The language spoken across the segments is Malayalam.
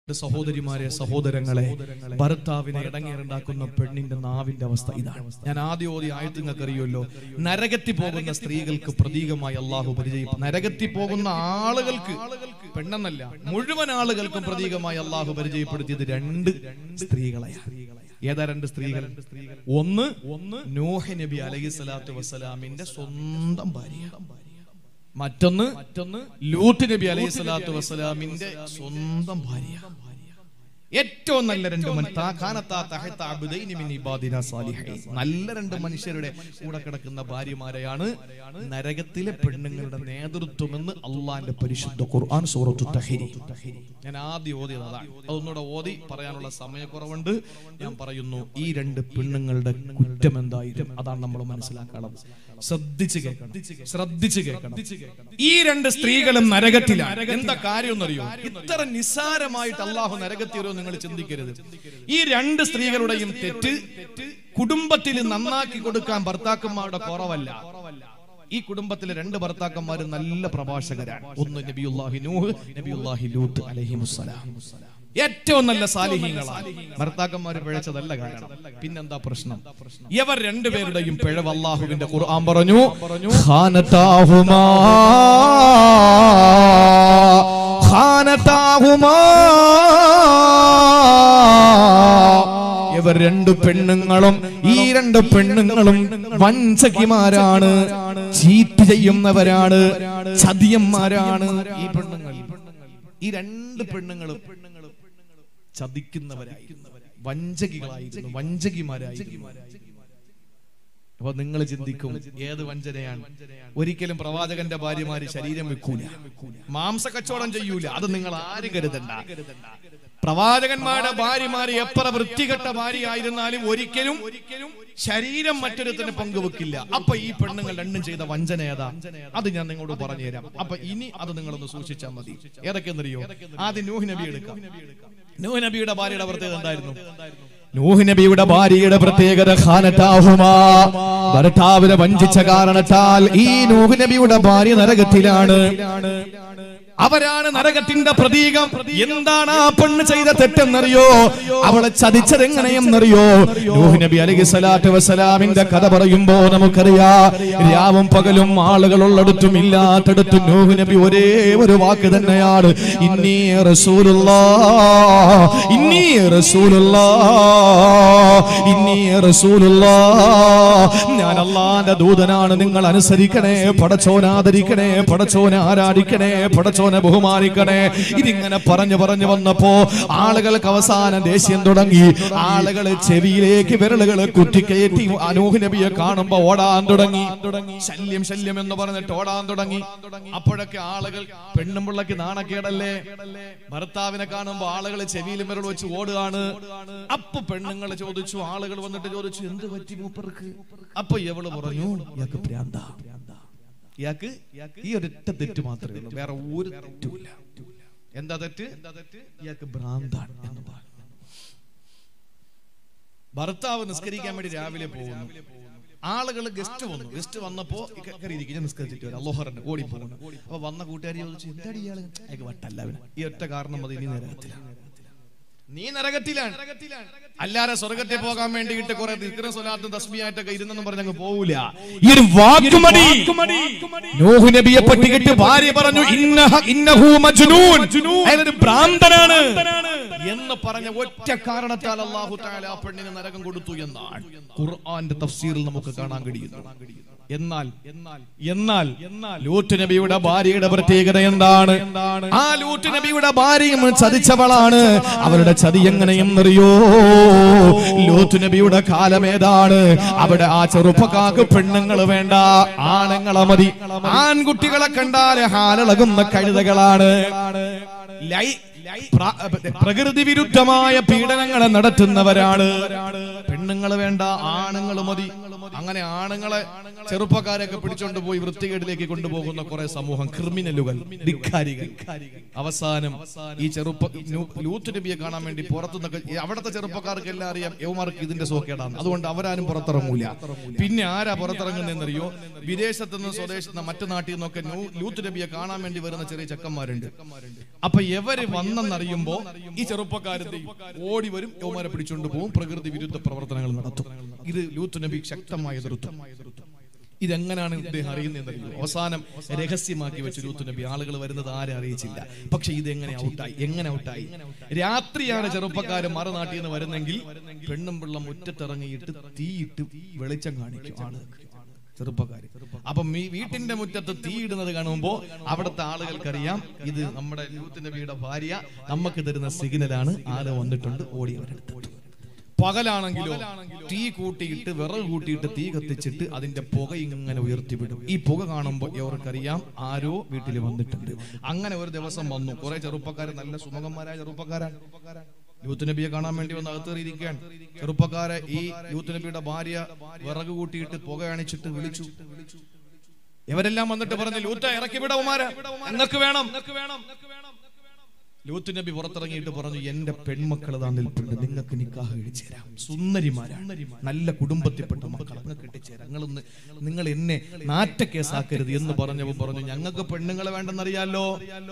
എന്റെ സഹോദരിമാരെ സഹോദരങ്ങളെ ഭർത്താവിനെ ഇടങ്ങേറുണ്ടാക്കുന്ന പെണ്ണിന്റെ നാവിന്റെ അവസ്ഥ ഇതാണ് ഞാൻ ആദ്യം ഓതി ആയത്ത് നിങ്ങൾക്ക് അറിയുമല്ലോ നരകത്തി പോകുന്ന സ്ത്രീകൾക്ക് പ്രതീകമായി അള്ളാഹു പരിചയം നരകത്തി പോകുന്ന ആളുകൾക്ക് പെണ്ണെന്നല്ല മുഴുവൻ ആളുകൾക്കും പ്രതീകമായി അള്ളാഹു പരിചയപ്പെടുത്തിയത് രണ്ട് സ്ത്രീകളെയാണ് ഏതാ രണ്ട് സ്ത്രീകൾ ഒന്ന് ഒന്ന് നോഹ് നബി അലൈഹി സ്വലാത്തു വസ്സലാമിന്റെ സ്വന്തം ഭാര്യ മറ്റൊന്ന് മറ്റൊന്ന് ലൂത്ത് നബി അലൈഹി സ്വലാത്തു വസ്സലാമിന്റെ സ്വന്തം ഭാര്യ ഏറ്റവും നല്ല രണ്ട് മൻ- താ- ഖാനത്താ തഹത്ത അബ്ദൈനി മിൻ ഇബാദിനാ സാലിഹീൻ. നല്ല രണ്ട് മനുഷ്യരുടെ കൂടെ കിടക്കുന്ന ഭാര്യമാരെയാണ് നരകത്തിലെ പെണ്ണുങ്ങളുടെ നേതൃത്വമെന്ന് അള്ളാന്റെ പരിശുദ്ധ ഖുർആൻ സൂറത്തു തഹരി ഞാൻ ആദ്യം ഓതിയത് അതാണ് അതൊന്നുകൂടെ ഓതി പറയാനുള്ള സമയക്കുറവുണ്ട് ഞാൻ പറയുന്നു ഈ രണ്ട് പെണ്ണുങ്ങളുടെ കുറ്റം എന്തായിരുന്നു അതാണ് നമ്മൾ മനസ്സിലാക്കണം ശ്രദ്ധിച്ച് കേൾക്കണം ശ്രദ്ധിച്ച് കേൾക്കണം ഈ രണ്ട് സ്ത്രീകളും നരകത്തിലാണ് എന്താ കാര്യം എന്നറിയോ ഇത്ര നിസ്സാരമായിട്ട് അള്ളാഹു നരകത്തിയോ നിങ്ങൾ ചിന്തിക്കരുത് ഈ രണ്ട് സ്ത്രീകളുടെയും തെറ്റ് കുടുംബത്തിൽ നന്നാക്കി കൊടുക്കാൻ ഭർത്താക്കന്മാരുടെ കുറവല്ല ഈ കുടുംബത്തിലെ രണ്ട് ഭർത്താക്കന്മാരും നല്ല പ്രഭാഷകരാണ് ഒന്ന് നബിയുല്ലാഹി നൂഹ് നബിയുല്ലാഹി ലൂത്ത് അലൈഹിമുസ്സലാം ഏറ്റവും നല്ല സാലിഹ്യങ്ങളാണ് ഭർത്താക്കന്മാർ പിഴച്ചതല്ല കാരണം പിന്നെന്താ പ്രശ്നം ഇവർ രണ്ടുപേരുടെയും പിഴവ് അള്ളാഹുവിന്റെ ഖുർആൻ പറഞ്ഞു ഖാനതാഹുമാ ഖാനതാഹുമാ ഇവർ രണ്ടു പെണ്ണുങ്ങളും ഈ രണ്ട് പെണ്ണുങ്ങളും വഞ്ചകിമാരാണ് ചീറ്റ് ചെയ്യുന്നവരാണ് ചതിയന്മാരാണ് ഈ പെണ്ണുങ്ങൾ ഈ രണ്ട് പെണ്ണുങ്ങളും ചതിക്കുന്നവരായിരുന്നു വഞ്ചകികളായിരുന്നു വഞ്ചകിമാരായിരുന്നു അപ്പൊ നിങ്ങൾ ചിന്തിക്കും ഏത് വഞ്ചനയാണ് ഒരിക്കലും പ്രവാചകന്റെ ഭാര്യമാര് ശരീരം വെക്കൂല മാംസ കച്ചവടം ചെയ്യൂല അത് നിങ്ങൾ ആര് കരുതണ്ട പ്രവാചകന്മാരുടെ ഭാര്യമാര് എത്ര വൃത്തികെട്ട ഭാര്യയായിരുന്നാലും ഒരിക്കലും ശരീരം മറ്റൊരുത്തിന് പങ്കുവെക്കില്ല അപ്പൊ ഈ പെണ്ണുങ്ങൾ രണ്ടും ചെയ്ത വഞ്ചന ഏതാ അത് ഞാൻ നിങ്ങളോട് പറഞ്ഞുതരാം അപ്പൊ ഇനി അത് നിങ്ങളൊന്ന് സൂക്ഷിച്ചാൽ മതി ഏതൊക്കെയെന്നറിയോ ആദ്യം നൂഹ് നബി എടുക്കാം നൂഹ് നബിയുടെ ഭാര്യയുടെ പ്രത്യേകത എന്തായിരുന്നു നൂഹ് നബിയുടെ ഭാര്യയുടെ പ്രത്യേകത ഖാനത്താഹുമാ ഭർത്താവിനെ വഞ്ചിച്ച കാരണത്താൽ ഈ നൂഹ് നബിയുടെ ഭാര്യ നരകത്തിലാണ് അവരാണ് നരകത്തിന്റെ പ്രതീകം എന്താണ് ആ പെണ്ണ് ചെയ്ത തെറ്റെന്നറിയോ അവളെ ചതിച്ചത് എങ്ങനെയെന്നറിയോ നൂഹ് നബി അലൈഹി സ്വലാത്തു വസ്സലാമിന്റെ കഥ പറയുമ്പോ നമുക്കറിയാം രാവും പകലും ആളുകൾ ഉള്ളിടത്തും ഇല്ലാത്തടത്തും നൂഹ് നബി ഒരേ ഒരു വാക്ക് തന്നെയാണ് ഇന്നീ റസൂലുള്ളാ ഇന്നീ റസൂലുള്ളാ ഇന്നീ റസൂലുള്ളാ ഞാൻ അള്ളാന്റെ ദൂതനാണ് നിങ്ങൾ അനുസരിക്കണേ പടച്ചോൻ ആദരിക്കണേ പടച്ചോനെ ആരാധിക്കണേ പടച്ചോനെ ബഹുമാനിക്കണേ ഇതിങ്ങനെ പറഞ്ഞു പറഞ്ഞു വന്നപ്പോ ആളുകൾക്ക് അവസാനം ദേഷ്യം തുടങ്ങി ആളുകൾ ചെവിയിലേക്ക് വിരലുകൾ കുത്തിക്കയറ്റി അനൂഹ് നബിയെ കാണുമ്പോ ഓടാൻ തുടങ്ങി ശല്യം ശല്യം എന്ന് പറഞ്ഞിട്ട് ഓടാൻ തുടങ്ങി അപ്പോഴൊക്കെ ആളുകൾ പെണ്ണും പിള്ളക്ക് നാണക്കേടല്ലേ ഭർത്താവിനെ കാണുമ്പോ ആളുകൾ ചെവിയിലും വിരൽ വെച്ച് ഓടുകയാണ് അപ്പൊ പെണ്ണുങ്ങൾ ചോദിച്ചു ആളുകൾ വന്നിട്ട് ചോദിച്ചു എന്ത് പറ്റി മൂപ്പർക്ക് അപ്പൊ ഇവള് പറഞ്ഞു ഇയാൾക്ക് ഭ്രാന്ത ഇയാൾക്ക് ഈ ഒരൊറ്റ തെറ്റ് മാത്രമേ ഉള്ളൂ വേറെ ഒരു തെറ്റുമില്ല എന്താ തെറ്റ് ഇയാൾക്ക് ഭ്രാന്താണ് എന്ന് പറഞ്ഞു ഭർത്താവ് നിസ്കരിക്കാൻ വേണ്ടി രാവിലെ പോകുന്നു ആളുകൾ ഗസ്റ്റ് വന്നു ഗസ്റ്റ് വന്നപ്പോ കയറിയിരിക്കും ഞാൻ നിസ്കരിച്ചിട്ട് വരാം ലോഹറിന്റെ ഓടി പോകുന്നു അപ്പൊ വന്ന കൂട്ടുകാരി ചോദിച്ചു എന്താടി ഇയാള് അയാൾക്ക് വട്ടല്ല അവന് ഈ ഒറ്റ കാരണം മതി നീ നരകത്തിലാണ് നീ നരകത്തിലാണ് അല്ലാതെ സ്വർഗത്തിൽ പോകാൻ വേണ്ടിയിട്ട് കുറെ ദിക്ര സ്വലാത്തും തസ്ബിയായിട്ടൊക്കെ ഇരുന്നെന്നും പറഞ്ഞങ്ങ് പോകൂല ഈ ഒരു വാക്കുമടി നൂഹ് നബിയെ പറ്റിക്കിട്ട് ഭാര്യ പറഞ്ഞു ഇന്നഹ ഇന്നഹു മജ്നൂൻ അയാളൊരു ഭ്രാന്തനാണ് എന്ന് പറഞ്ഞ ഒറ്റ കാരണത്താൽ അല്ലാഹു തആല ആ പെണ്ണിന് നരകം കൊടുത്തു എന്നാണ് ഖുർആന്റെ തഫ്സീറിൽ നമുക്ക് കാണാൻ കഴിയുന്നു എന്നാൽ എന്നാൽ എന്നാൽ ലൂത്ത് നബിയുടെ ഭാര്യയുടെ പ്രത്യേകത എന്താണ് ആ ലൂത്ത് നബിയുടെ ഭാര്യയും ചതിച്ചവളാണ് അവരുടെ ചതി എങ്ങനെയെന്നറിയോ ലൂത്ത് നബിയുടെ കാലം ഏതാണ് അവിടെ ആ ചെറുപ്പക്കാർക്ക് പെണ്ണുങ്ങൾ വേണ്ട ആണുങ്ങളെ മതി ആൺകുട്ടികളെ കണ്ടാല് ഹാലിളകുന്ന കഴുതകളാണ് ലൈ പ്ര- പ്രകൃതി വിരുദ്ധമായ പീഡനങ്ങളെ നടത്തുന്നവരാണ് പെണ്ണുങ്ങൾ വേണ്ട ആണുങ്ങൾ മതി അങ്ങനെ ആണുങ്ങളെ ചെറുപ്പക്കാരൊക്കെ പിടിച്ചോണ്ട് പോയി വൃത്തികേടിലേക്ക് കൊണ്ടുപോകുന്ന കുറെ സമൂഹം ക്രിമിനലുകൾ ധിക്കാരികൾ അവസാനം ഈ ചെറുപ്പ നൂ- ലൂത്ത് നബിയെ കാണാൻ വേണ്ടി പുറത്തുനിന്നൊക്കെ ഈ അവിടുത്തെ ചെറുപ്പക്കാർക്ക് എല്ലാം അറിയാം യവമാർക്ക് ഇതിന്റെ സോക്കേടാണ് അതുകൊണ്ട് അവരാരും പുറത്തിറങ്ങൂല പിന്നെ ആരാ പുറത്തിറങ്ങുന്നതെന്നറിയോ വിദേശത്ത് നിന്ന് സ്വദേശത്ത് നിന്ന് മറ്റു നാട്ടിൽ നിന്നൊക്കെ നൂ- ലൂത്ത് നബിയെ കാണാൻ വേണ്ടി വരുന്ന ചെറിയ ചെക്കന്മാരുണ്ട് അപ്പൊ എവര് വന്നെന്നറിയുമ്പോ ഈ ചെറുപ്പക്കാരത്തെ ഓടി വരും യവമാരെ പിടിച്ചുകൊണ്ട് പോകും പ്രകൃതി വിരുദ്ധ പ്രവർത്തനങ്ങൾ നടത്തും ഇത് ലൂത്ത് നബി ശക്തമായ എതിർത്തു ഇതെങ്ങനെയാണ് ഇദ്ദേഹം അറിയുന്നതെന്നറിയോ അവസാനം രഹസ്യമാക്കി വെച്ച് ലൂത്ത് നബി ആളുകൾ വരുന്നത് ആരെ അറിയിച്ചില്ല പക്ഷെ ഇത് എങ്ങനെ ഔട്ടായി എങ്ങനെ ഔട്ടായി രാത്രിയാണ് ചെറുപ്പക്കാരൻ മറുനാട്ടിൽ നിന്ന് വരുന്നെങ്കിൽ പെണ്ണും പിള്ള മുറ്റത്തിറങ്ങിയിട്ട് തീയിട്ട് വെളിച്ചം കാണിക്കും ആളുകൾക്ക് ചെറുപ്പക്കാര് അപ്പം ഈ വീട്ടിന്റെ മുറ്റത്ത് തീയിടുന്നത് കാണുമ്പോ അവിടുത്തെ ആളുകൾക്കറിയാം ഇത് നമ്മുടെ ലൂത്ത് നബിയുടെ ഭാര്യ നമുക്ക് തരുന്ന സിഗ്നലാണ് ആള് വന്നിട്ടുണ്ട് ഓടി അവരെടുത്തു പകലാണെങ്കിലോ തീ കൂട്ടിയിട്ട് വിറക് കൂട്ടിയിട്ട് തീ കത്തിച്ചിട്ട് അതിന്റെ പുക ഇങ്ങനെ ഉയർത്തിവിടും ഈ പുക കാണുമ്പോൾ ഇവർക്കറിയാം ആരോ വീട്ടിൽ വന്നിട്ടുണ്ട് അങ്ങനെ ഒരു ദിവസം വന്നു കുറെ ചെറുപ്പക്കാർ നല്ല സുമുഖന്മാരായ ചെറുപ്പക്കാരാണ് യൂത്ത് നബിയെ കാണാൻ വേണ്ടി വന്ന് അകത്തേറിയിരിക്കുകയാണ് ചെറുപ്പക്കാരെ ഈ യൂത്ത് നബിയുടെ ഭാര്യ വിറക് കൂട്ടിയിട്ട് പുക അണിച്ചിട്ട് വിളിച്ചു ഇവരെല്ലാം വന്നിട്ട് പറഞ്ഞു ലൂത്ത ഇറക്കി വിടവുമാരെ ഞങ്ങൾക്ക് വേണം ലൂത്ത് നബി പുറത്തിറങ്ങിയിട്ട് പറഞ്ഞു എന്റെ പെൺമക്കൾ താ നിൽപ്പുണ്ട് നിങ്ങൾക്ക് നിക്കാഹ് കഴിച്ചു തരാം സുന്ദരിമാരാണ് നല്ല കുടുംബത്തിൽപ്പെട്ട മക്കൾ നിങ്ങൾക്ക് ഇട്ടിച്ചേരാം നിങ്ങളൊന്ന് നിങ്ങൾ എന്നെ നാറ്റക്കേസാക്കരുത് എന്ന് പറഞ്ഞപ്പോൾ പറഞ്ഞു ഞങ്ങൾക്ക് പെണ്ണുങ്ങളെ വേണ്ടെന്നറിയാലോ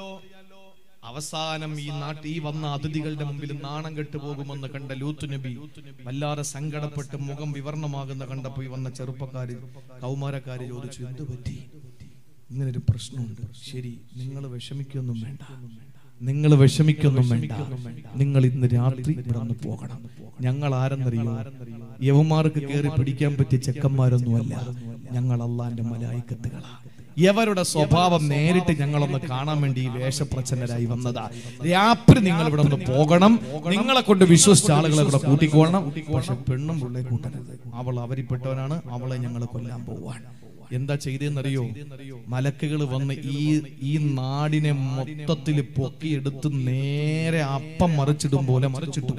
അവസാനം ഈ നാട്ടിൽ ഈ വന്ന അതിഥികളുടെ മുമ്പിൽ നാണം കെട്ടു പോകുമെന്ന് കണ്ട ലൂത്ത് നബി വല്ലാതെ സങ്കടപ്പെട്ട് മുഖം വിവരണമാകുന്ന കണ്ടപ്പോ ഈ വന്ന ചെറുപ്പക്കാര് കൗമാരക്കാര് ചോദിച്ചു എന്തു പറ്റി ഇങ്ങനൊരു പ്രശ്നമുണ്ട് ശരി നിങ്ങൾ വിഷമിക്കൊന്നും വേണ്ട നിങ്ങൾ വിഷമിക്കൊന്നും വേണ്ട നിങ്ങൾ ഇന്ന് രാത്രി ഇവിടെ നിന്ന് പോകണം ഞങ്ങൾ ആരെന്നറിയോ യവമാർക്ക് കയറി പിടിക്കാൻ പറ്റിയ ചെക്കന്മാരൊന്നുമല്ല ഞങ്ങൾ അള്ളാന്റെ മലായിക്കത്തുകളാ യവരുടെ സ്വഭാവം നേരിട്ട് ഞങ്ങളൊന്ന് കാണാൻ വേണ്ടി ഈ വേഷപ്രച്ഛന്നരായി വന്നതാ രാത്രി നിങ്ങൾ ഇവിടെ ഒന്ന് പോകണം നിങ്ങളെ കൊണ്ട് വിശ്വസിച്ച ആളുകളെ ഇവിടെ കൂട്ടിക്കോണം പക്ഷെ പെണ്ണും പിള്ളേ കൂട്ടരുത് അവൾ അവരിപ്പെട്ടവനാണ് അവളെ ഞങ്ങൾ കൊല്ലാൻ പോവാണ് എന്താ ചെയ്തെന്നറിയോ മലക്കുകൾ വന്ന് ഈ ഈ നാടിനെ മൊത്തത്തിൽ പൊക്കിയെടുത്ത് നേരെ അപ്പം മറിച്ചിടും പോലെ മറിച്ചിട്ടു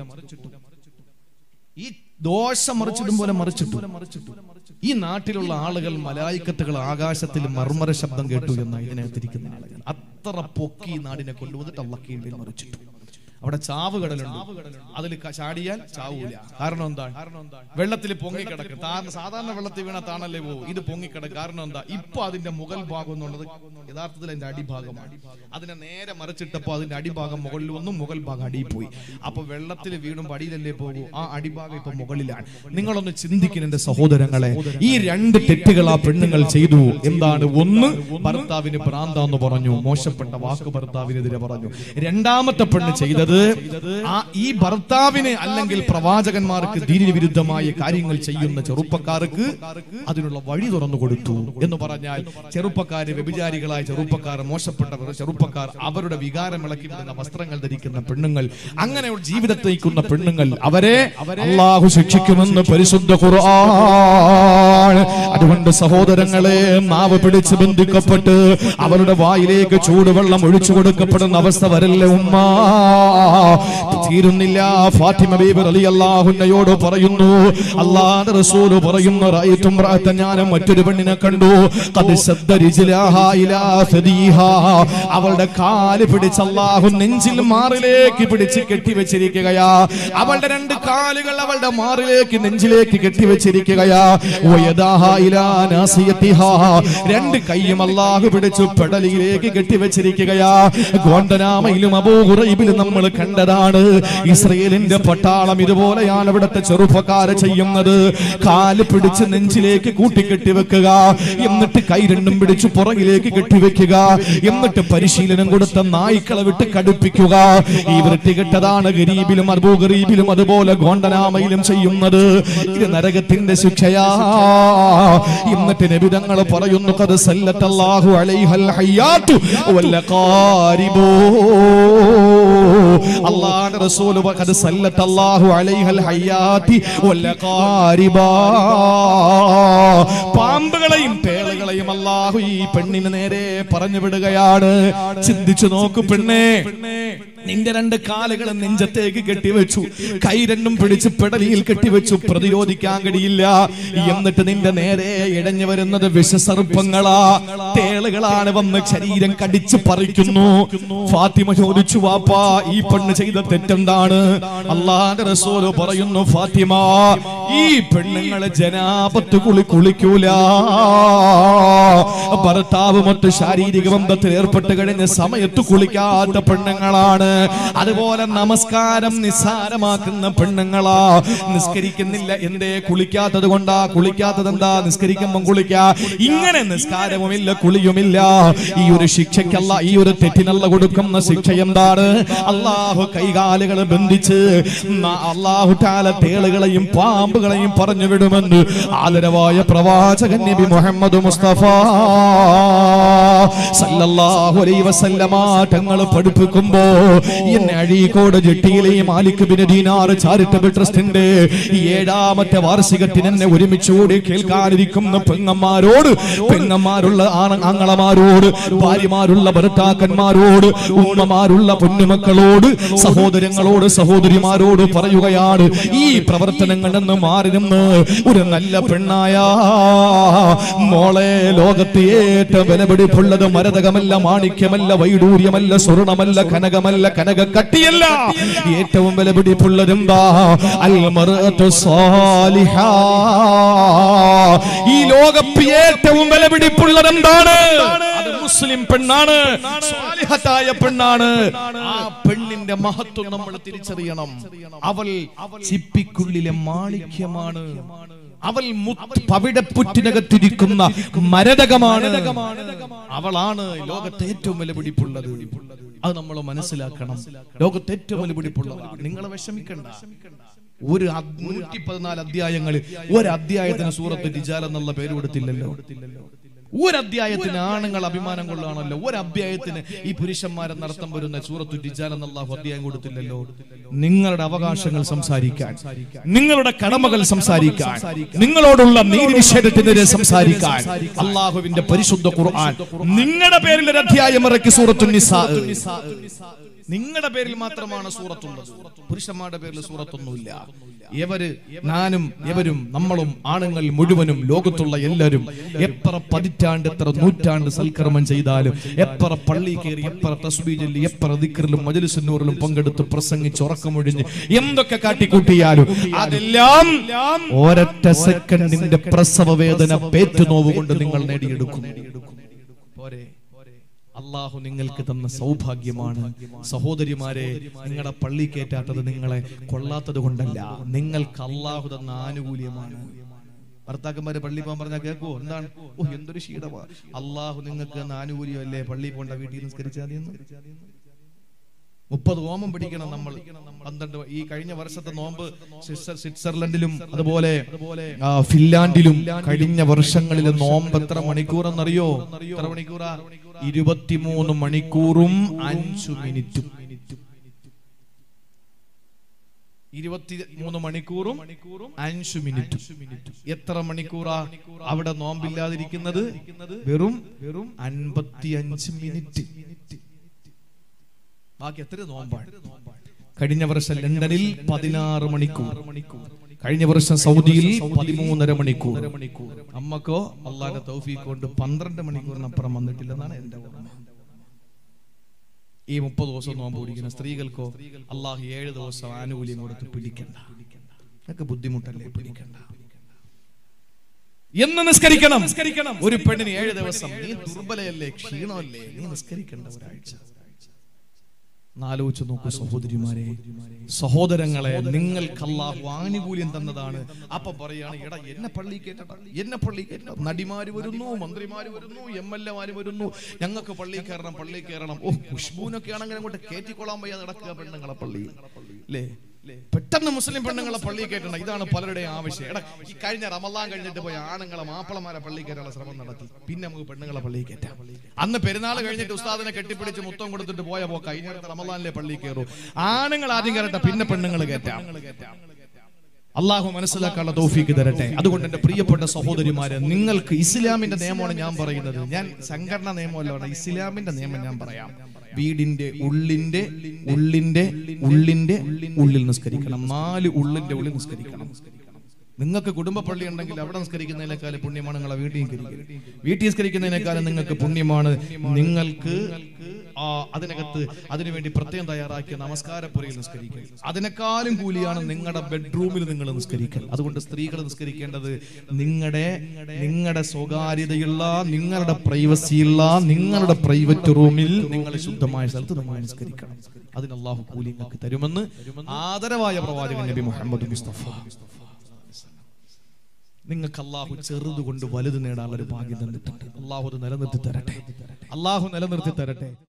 ഈ ദോശ മറിച്ചിടും പോലെ മറിച്ചിട്ടു ഈ നാട്ടിലുള്ള ആളുകൾ മലായിക്കത്തുകൾ ആകാശത്തിൽ മർമര ശബ്ദം കേട്ടു എന്ന് ഇതിനകത്തിരിക്കുന്ന ആളുകൾ അത്ര പൊക്കി ഈ നാടിനെ കൊണ്ടുവന്നിട്ട് അള്ളക്കീഴിൽ മറിച്ചിട്ടു അവിടെ ചാവ് കടലുണ്ട് അതിൽ ക- ചാടിയാൽ ചാവൂല കാരണം എന്താണ് വെള്ളത്തിൽ പൊങ്ങിക്കിടക്കും താ- സാധാരണ വെള്ളത്തിൽ വീണ താണല്ലേ പോകും ഇത് പൊങ്ങിക്കിടക്കും കാരണം എന്താ ഇപ്പൊ അതിന്റെ മുകൾ ഭാഗം എന്നുള്ളത് യഥാർത്ഥത്തിൽ അതിന്റെ അടിഭാഗമാണ് അതിനെ നേരെ മറിച്ചിട്ടപ്പോ അതിന്റെ അടിഭാഗം മുകളിൽ വന്നും മുകൾ ഭാഗം അടിയിൽ പോയി അപ്പൊ വെള്ളത്തിൽ വീണും അടിയിലല്ലേ പോകൂ ആ അടിഭാഗം ഇപ്പൊ മുകളിലാണ് നിങ്ങളൊന്ന് ചിന്തിക്കുന്ന എന്റെ സഹോദരങ്ങളെ ഈ രണ്ട് തെറ്റുകൾ ആ പെണ്ണുങ്ങൾ ചെയ്തു എന്താണ് ഒന്ന് ഭർത്താവിന് ഭ്രാന്ത എന്ന് പറഞ്ഞു മോശപ്പെട്ട വാക്ക് ഭർത്താവിനെതിരെ പറഞ്ഞു രണ്ടാമത്തെ പെണ്ണ് ചെയ്തത് ആ ഈ ഭർത്താവിന് അല്ലെങ്കിൽ പ്രവാചകന്മാർക്ക് ദീനിന് വിരുദ്ധമായ കാര്യങ്ങൾ ചെയ്യുന്ന ചെറുപ്പക്കാർക്ക് അതിനുള്ള വഴി തുറന്നു കൊടുത്തു എന്ന് പറഞ്ഞാൽ ചെറുപ്പക്കാര് വ്യഭിചാരികളായ ചെറുപ്പക്കാർ മോശപ്പെട്ട ചെറുപ്പക്കാർ അവരുടെ വികാരം ഇളക്കി വിടുന്ന വസ്ത്രങ്ങൾ ധരിക്കുന്ന പെണ്ണുങ്ങൾ അങ്ങനെ ഒരു ജീവിതത്തെ നയിക്കുന്ന പെണ്ണുങ്ങൾ അവരെ അള്ളാഹു ശിക്ഷിക്കുമെന്ന് പരിശുദ്ധ ഖുർആൻ അതുകൊണ്ട് സഹോദരങ്ങളെ നാവ് പിടിച്ച് ബന്ധിക്കപ്പെട്ട് അവരുടെ വായിലേക്ക് ചൂടുവെള്ളം ഒഴിച്ചു കൊടുക്കപ്പെടുന്ന അവസ്ഥ വരല്ലേ ഉമ്മ തീരുന്നില്ല ഫാത്തിമ ബീബി റളിയല്ലാഹുന്നയോട് പറയുന്നു അല്ലാഹുവിന്റെ റസൂൽ പറയുന്നു റഅയ്തും റഅത ഞാൻ മറ്റൊരു പെണ്ണിനെ കണ്ടു ഖദ് ശദ്ദ റിജ്ലാഹാ ഇലാ ഫദീഹാ അവളുടെ കാല് പിടിച്ച് അല്ലാഹു നെഞ്ചിൽ മാറിലേക്ക് പിടിച്ച് കെട്ടിവെച്ചിരിക്കുകയാ അവളുടെ രണ്ട് കാലുകൾ അവളുടെ മാറിലേക്ക് നെഞ്ചിലേക്ക് കെട്ടിവെച്ചിരിക്കുകയാ വയദാഹാ ഇലാ നാസിയതിഹാ രണ്ട് കൈയും അല്ലാഹു പിടിച്ചു പെടലിയിലേക്ക് കെട്ടിവെച്ചിരിക്കുകയാ ഗോണ്ടനാമയിലും അബൂഹുറൈബിലും നമ്മൾ കണ്ടതാണ് ഇസ്രയേലിന്റെ പട്ടാളം ഇതുപോലെയാണ് ഇവിടുത്തെ ചെറുപ്പക്കാരെ ചെയ്യുന്നത് കാല് പിടിച്ച് നെഞ്ചിലേക്ക് കൂട്ടിക്കെട്ടി വെക്കുക എന്നിട്ട് കൈ രണ്ടും പിടിച്ച് പുറകിലേക്ക് കെട്ടിവെക്കുക എന്നിട്ട് പരിശീലനം കൊടുത്ത നായ്ക്കളെ വിട്ട് കടുപ്പിക്കുക ഈ വൃത്തികെട്ടതാണ് ഗരീബിലും അബൂ ഗരീബിലും അതുപോലെ ഗോണ്ടനാമയിലും ചെയ്യുന്നത് ഇത് നരകത്തിന്റെ ശിക്ഷയാ എന്നിട്ട് നബിതങ്ങൾ പറയുന്നു കത് സല്ലത്തല്ലാഹു അലൈഹൽ ഹയ്യാത്തു വല്ല ഖാരിബൂ അല്ലാഹുവിന്റെ റസൂൽ ഖദ് സല്ലത്തല്ലാഹു അലൈഹൽ ഹയ്യാത്തി വല്ല ഖാരിബാ പാമ്പുകളെയും പേളുകളെയും അല്ലാഹു ഈ പെണ്ണിന് നേരെ പറഞ്ഞു വിടുകയാണ് ചിന്തിച്ചു നോക്കു പെണ്ണേ നിന്റെ രണ്ട് കാലുകളും നെഞ്ചത്തേക്ക് കെട്ടിവെച്ചു കൈ രണ്ടും പിടിച്ച് പെടലിയിൽ കെട്ടിവെച്ചു പ്രതിരോധിക്കാൻ കഴിയില്ല എന്നിട്ട് നിന്റെ നേരെ ഇടഞ്ഞു വരുന്നത് വിഷസർപ്പങ്ങളാ തേളുകളാണ് വന്ന് ശരീരം കടിച്ച് പറിക്കുന്നു ഫാത്തിമ ചോദിച്ചു വാപ്പാ ഈ പെണ്ണ് ചെയ്ത തെറ്റെന്താണ് അള്ളാന്റെ റസൂല് പറയുന്നു ഫാത്തിമ ഈ പെണ്ണുങ്ങളെ ജനാപത്ത് കുളി കുളിക്കൂല ഭർത്താവ് മറ്റ് ശാരീരിക ബന്ധത്തിൽ ഏർപ്പെട്ട് കഴിഞ്ഞ സമയത്ത് കുളിക്കാത്ത പെണ്ണുങ്ങളാണ് അതുപോലെ നമസ്കാരം നിസ്സാരമാക്കുന്ന പെണ്ണുങ്ങളാ നിസ്കരിക്കുന്നില്ല എന്തേ കുളിക്കാത്തത് കൊണ്ടാ കുളിക്കാത്തത് എന്താ നിസ്കരിക്കുമ്പം കുളിക്കാ ഇങ്ങനെ നിസ്കാരവുമില്ല കുളിയുമില്ല ഈ ഒരു ശിക്ഷയ്ക്കല്ല ഈ ഒരു തെറ്റിനല്ല കൊടുക്കുന്ന ശിക്ഷ എന്താണ് അള്ളാഹു കൈകാലുകൾ ബന്ധിച്ച് ന- അള്ളാഹു താല തേളുകളെയും പാമ്പുകളെയും പറഞ്ഞു വിടുമെന്ന് ആദരവായ പ്രവാചകൻ നബി മുഹമ്മദ് മുസ്തഫ സല്ലല്ലാഹു അലൈഹി വസല്ലമ തങ്ങൾ പഠിപ്പിക്കുമ്പോ എന്നെ അഴീക്കോട് ജെട്ടിയിലെയും മാലിക് ബിൻ ദീനാർ ചാരിറ്റബിൾ ട്രസ്റ്റിന്റെ ഈ ഏഴാമത്തെ വാർഷികത്തിന് എന്നെ ഒരുമിച്ചുകൂടി കേൾക്കാനിരിക്കുന്ന പെങ്ങന്മാരോട് പെങ്ങന്മാരുള്ള ആണ ആങ്ങളമാരോട് ഭാര്യമാരുള്ള ഭർത്താക്കന്മാരോട് ഉമ്മമാരുള്ള പൊന്നുമക്കളോട് സഹോദരങ്ങളോട് സഹോദരിമാരോട് പറയുകയാണ് ഈ പ്രവർത്തനങ്ങളിൽ നിന്ന് മാറി നിന്ന് ഒരു നല്ല പെണ്ണായ മോളെ ലോകത്തെ ഏറ്റവും വിലപിടിപ്പുള്ളത് മരതകമല്ല മാണിക്യമല്ല വൈഡൂര്യമല്ല സ്വർണമല്ല കനകമല്ല കനക കട്ടിയല്ല ഏറ്റവും വിലപിടിപ്പുള്ളത് എന്താ അൽമറത്തു സാലിഹ ഈ ലോകത്ത് ഏറ്റവും വിലപിടിപ്പുള്ളത് എന്താണ് അത് മുസ്ലിം പെണ്ണാണ് സ്വാലിഹത്തായ പെണ്ണാണ് ആ പെണ്ണിന്റെ മഹത്വം നമ്മൾ തിരിച്ചറിയണം അവൾ ചിപ്പിക്കുള്ളിലെ മാണിക്യമാണ് അവൾ മുത്ത് പവിടപ്പുറ്റിനകത്തിരിക്കുന്ന മരതകമാണ് അവളാണ് ലോകത്തെ ഏറ്റവും വിലപിടിപ്പുള്ളത് അത് നമ്മൾ മനസ്സിലാക്കണം ലോകത്തെ ഏറ്റവും വിലപിടിപ്പുള്ളതാണ് നിങ്ങൾ വിഷമിക്കണ്ട ഒരു നൂറ്റി പതിനാല് അധ്യായങ്ങളിൽ ഒരു അധ്യായത്തിന് സൂറത്ത് രിജാൽ എന്നുള്ള പേര് കൊടുത്തില്ലല്ലോ ഒരു അധ്യായത്തിന് ആണുങ്ങൾ അഭിമാനം കൊള്ളാണല്ലോ ഒരു അധ്യായത്തിന് ഈ പുരുഷന്മാരെ നടത്തം വരുന്ന സൂറത്തു രിജാൽ എന്നുള്ള അധ്യായം കൊടുത്തില്ലല്ലോ നിങ്ങളുടെ അവകാശങ്ങൾ സംസാരിക്കാൻ നിങ്ങളുടെ കടമകൾ സംസാരിക്കാൻ നിങ്ങളോടുള്ള നീതി നിഷേധത്തിനെതിരെ സംസാരിക്കാൻ അള്ളാഹുവിന്റെ പരിശുദ്ധ ഖുർആൻ നിങ്ങളുടെ പേരിൽ ഒരു അധ്യായം ഇറക്കി സൂറത്തു നിസാ നിങ്ങളുടെ പേരിൽ മാത്രമാണ് സൂറത്തുള്ളത് പുരുഷന്മാരുടെ പേരിൽ സൂറത്തൊന്നുമില്ല എവര് ഞാനും എവരും നമ്മളും ആണുങ്ങൾ മുഴുവനും ലോകത്തുള്ള എല്ലാവരും എത്ര പതിറ്റാണ്ട് എത്ര നൂറ്റാണ്ട് സൽക്കർമ്മം ചെയ്താലും എത്ര പള്ളി കയറി എത്ര തസ്ബീ ചൊല്ലി എത്ര ദിക്കറിലും മജലിസുന്നൂറിലും പങ്കെടുത്ത് പ്രസംഗിച്ച് ഉറക്കമൊഴിഞ്ഞ് എന്തൊക്കെ കാട്ടിക്കൂട്ടിയാലും അതെല്ലാം ഒരൊറ്റ സെക്കൻഡിന്റെ പ്രസവ വേദന പേറ്റുനോവ് കൊണ്ട് നിങ്ങൾ നേടിയെടുക്കും പോരെ അള്ളാഹു നിങ്ങൾക്ക് തന്ന സൗഭാഗ്യമാണ് സഹോദരിമാരെ നിങ്ങളെ പള്ളി കയറ്റാത്തത് നിങ്ങളെ കൊള്ളാത്തത് കൊണ്ടല്ല നിങ്ങൾക്ക് അള്ളാഹു തന്ന ആനുകൂല്യമാണ് ഭർത്താക്കന്മാര് പള്ളി പോകാൻ പറഞ്ഞാൽ കേൾക്കുവോ എന്താണ് ഓ എന്തൊരു ക്ഷീണമാ അള്ളാഹു നിങ്ങൾക്ക് തന്ന ആനുകൂല്യമല്ലേ പള്ളി പോണ്ട വീട്ടിൽ നിസ്കരിച്ചാൽ മതിയെന്ന് മുപ്പത് ഓമം പിടിക്കണം നമ്മൾ പന്ത്രണ്ട് ഈ കഴിഞ്ഞ വർഷത്തെ നോമ്പ് സ്വിറ്റ്സർ- സ്വിറ്റ്സർലൻഡിലും അതുപോലെ ആ, ഫിൻലാൻഡിലും കഴിഞ്ഞ വർഷങ്ങളിലെ നോമ്പ് എത്ര മണിക്കൂറെന്നറിയോ എത്ര മണിക്കൂറാ ഇരുപത്തിമൂന്ന് മണിക്കൂറും അഞ്ചു മിനിറ്റും ഇരുപത്തി മൂന്ന് മണിക്കൂറും അഞ്ചു മിനിറ്റും എത്ര മണിക്കൂറാ അവിടെ നോമ്പില്ലാതിരിക്കുന്നത് വെറും വെറും അൻപത്തി അഞ്ച് മിനിറ്റ് ബാക്കി എത്ര നോമ്പാണ് കഴിഞ്ഞ വർഷം ലണ്ടനിൽ പതിനാറ് മണിക്കൂർ കഴിഞ്ഞ വർഷം സൗദിയിൽ പതിമൂന്നര മണിക്കൂർ അമ്മക്കോ അള്ളാന്റെ തൗഫീഖ് കൊണ്ട് പന്ത്രണ്ട് മണിക്കൂറിനപ്പുറം വന്നിട്ടില്ലെന്നാണ് എന്റെ ഓർമ്മ ഈ മുപ്പത് ദിവസം നോമ്പ് പിടിക്കുന്ന സ്ത്രീകൾക്കോ അള്ളാഹു ഏഴ് ദിവസം ആനുകൂല്യം കൊടുത്ത് പിടിക്കണ്ട അതൊക്കെ ബുദ്ധിമുട്ടല്ലേ പിടിക്കണ്ട എന്ന് നിസ്കരിക്കണം നിസ്കരിക്കണം ഒരു പെണ്ണിന് ഏഴ് ദിവസം നീ ദുർബലയല്ലേ ക്ഷീണമല്ലേ നീ നിസ്കരിക്കേണ്ട ഒരാഴ്ച നാലോചിച്ച് നോക്കൂ സഹോദരിമാരെ സഹോദരങ്ങളെ നിങ്ങൾക്ക് അള്ളാഹു ആനുകൂല്യം തന്നതാണ് അപ്പൊ പറയാണ് എടാ എന്നെ പള്ളി കേട്ട എന്നെ പള്ളി കേട്ട നടിമാര് വരുന്നു മന്ത്രിമാര് വരുന്നു എം എൽ എമാര് വരുന്നു ഞങ്ങൾക്ക് പള്ളി കയറണം പള്ളി കയറണം ഓ ഖുഷ്ബൂനൊക്കെ ആണെങ്കിൽ അങ്ങോട്ട് കയറ്റിക്കൊള്ളാൻ വയ്യാതെ നടക്കുക പെണ്ണുങ്ങളെ പള്ളി അല്ലേ പെട്ടെന്ന് മുസ്ലിം പെണ്ണുങ്ങളെ പള്ളി കയറ്റണം ഇതാണ് പലരുടെയും ആവശ്യം എടാ ഈ കഴിഞ്ഞ റമദാൻ കഴിഞ്ഞിട്ട് പോയ ആണുങ്ങളെ മാപ്പിളമാരെ പള്ളി കയറ്റാനുള്ള ശ്രമം നടത്തി പിന്നെ നമുക്ക് പെണ്ണുങ്ങളെ പള്ളി കയറ്റാം അന്ന് പെരുന്നാൾ കഴിഞ്ഞിട്ട് ഉസ്താദിനെ കെട്ടിപ്പിടിച്ച് മുത്തം കൊടുത്തിട്ട് പോയ പോക്ക കഴിഞ്ഞ റമദാനിലെ പള്ളി കയറൂ ആണുങ്ങൾ ആദ്യം കയറട്ടെ പിന്നെ പെണ്ണുങ്ങൾ കയറ്റാം അള്ളാഹു മനസ്സിലാക്കാനുള്ള തോഫീക്ക് തരട്ടെ അതുകൊണ്ട് എന്റെ പ്രിയപ്പെട്ട സഹോദരിമാരെ നിങ്ങൾക്ക് ഇസ്ലാമിന്റെ നിയമമാണ് ഞാൻ പറയുന്നത് ഞാൻ സംഘടന നിയമമല്ല പറഞ്ഞത്. ഇസ്ലാമിന്റെ നിയമം ഞാൻ പറയാം വീടിന്റെ ഉള്ളിന്റെ ഉള്ളിന്റെ ഉള്ളിന്റെ ഉള്ളിൽ നിസ്കരിക്കണം നാല് ഉള്ളിന്റെ ഉള്ളിൽ നിസ്കരിക്കണം നിങ്ങൾക്ക് കുടുംബ പള്ളി ഉണ്ടെങ്കിൽ അവിടെ നിസ്കരിക്കുന്നതിനേക്കാൾ പുണ്യമാണ് നിങ്ങളെ വീട്ടിൽ നിസ്കരിക്കുന്നത് വീട്ടിൽ നിസ്കരിക്കുന്നതിനേക്കാളും നിങ്ങൾക്ക് പുണ്യമാണ് നിങ്ങൾക്ക് ആ അതിനകത്ത് അതിനുവേണ്ടി പ്രത്യേകം തയ്യാറാക്കിയ നമസ്കാരപ്പുരയിൽ നിസ്കരിക്കൽ അതിനേക്കാളും കൂലിയാണ് നിങ്ങളുടെ ബെഡ്റൂമിൽ നിങ്ങൾ നിസ്കരിക്കൽ അതുകൊണ്ട് സ്ത്രീകൾ നിസ്കരിക്കേണ്ടത് നിങ്ങളുടെ നിങ്ങളുടെ സ്വകാര്യതയുള്ള നിങ്ങളുടെ പ്രൈവസിയുള്ള നിങ്ങളുടെ പ്രൈവറ്റ് റൂമിൽ നിങ്ങൾ ശുദ്ധമായ സ്ഥലത്ത് നിങ്ങൾ നിസ്കരിക്കണം അതിന് അള്ളാഹു കൂലി നിങ്ങൾക്ക് തരുമെന്ന് ആദരവായ പ്രവാചകൻ നബി മുഹമ്മദ് മുസ്തഫ നിങ്ങൾക്ക് അള്ളാഹു ചെറുത് കൊണ്ട് വലുത് നേടാനുള്ള ഒരു ഭാഗ്യം തന്നിട്ടുണ്ട് അള്ളാഹു അത് നിലനിർത്തി തരട്ടെ അള്ളാഹു നിലനിർത്തി തരട്ടെ